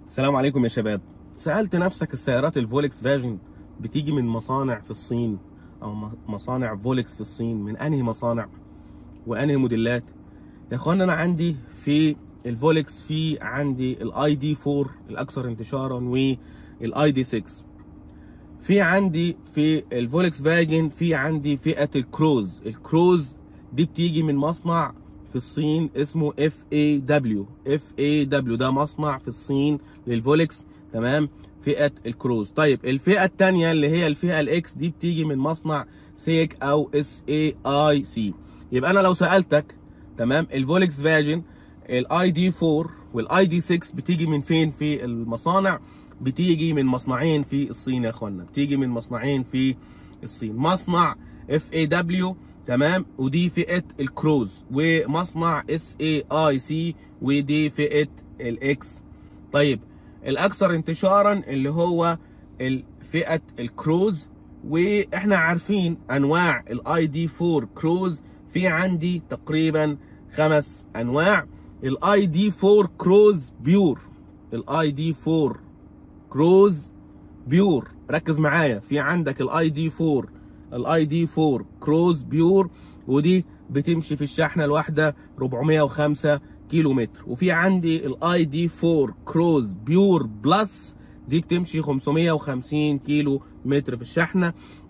السلام عليكم يا شباب سألت نفسك السيارات الفولكس فاجن بتيجي من مصانع في الصين او م- مصانع فولكس في الصين من انهي مصانع وانهي موديلات يا اخوانا انا عندي في الفولكس في عندي الاي دي 4 الاكثر انتشارا والاي دي 6 في عندي في الفولكس فاجن في عندي فئة الكروز الكروز دي بتيجي من مصنع في الصين اسمه اف اي دبليو اف اي دبليو ده مصنع في الصين للفولكس تمام فئة الكروز طيب الفئة التانية اللي هي الفئة الاكس دي بتيجي من مصنع سيك او اس اي اي سي يبقى انا لو سألتك تمام الفولكس فاجن الاي دي 4 والاي دي 6 بتيجي من فين في المصانع بتيجي من مصنعين في الصين يا اخوانا بتيجي من مصنعين في الصين مصنع اف اي دبليو تمام ودي فئه الكروز ومصنع اس اي اي سي ودي فئه الاكس طيب الاكثر انتشارا اللي هو فئه الكروز واحنا عارفين انواع الاي دي 4 كروز في عندي تقريبا خمس انواع الاي دي 4 كروز بيور الاي دي 4 كروز بيور ركز معايا في عندك الاي دي 4 الاي دي 4 كروز بيور ودي بتمشي في الشحنه الواحده 405 كيلو متر وفي عندي الاي دي 4 كروز بيور بلس دي بتمشي 550 كيلو متر في الشحنه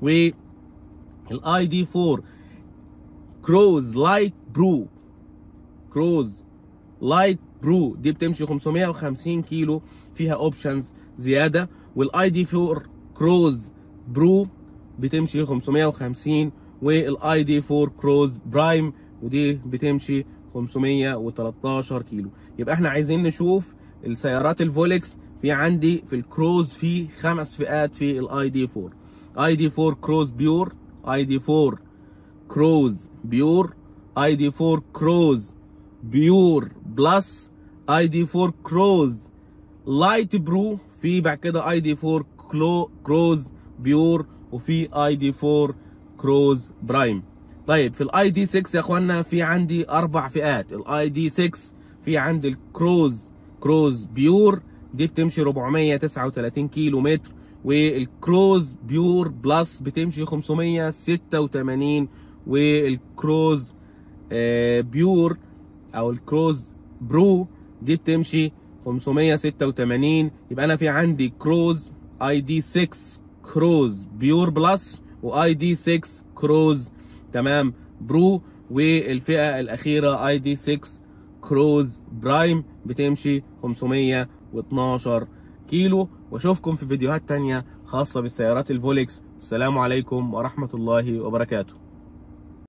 والاي دي 4 كروز لايت برو كروز لايت برو دي بتمشي 550 كيلو فيها اوبشنز زياده والاي دي 4 كروز برو بتمشي 550 والاي دي 4 كروز برايم ودي بتمشي 513 كيلو يبقى احنا عايزين نشوف السيارات الفولكس في عندي في الكروز في خمس فئات في الاي دي 4 اي دي 4 كروز بيور اي دي 4 كروز بيور اي دي 4 كروز بيور بلس اي دي 4 كروز لايت برو في بعد كده اي دي 4 كلو كروز بيور وفي اي دي 4 كروز برايم طيب في الاي دي 6 يا اخوانا في عندي اربع فئات الاي دي 6 في عندي الكروز كروز بيور دي بتمشي 439 كيلو متر والكروز بيور بلس بتمشي 586 والكروز آه بيور او الكروز برو دي بتمشي 586 يبقى انا في عندي كروز اي دي 6 كروز بيور بلس واي دي 6 كروز تمام برو والفئه الاخيره اي دي 6 كروز برايم بتمشي 512 كيلو واشوفكم في فيديوهات تانية خاصة بالسيارات الفولكس السلام عليكم ورحمة الله وبركاته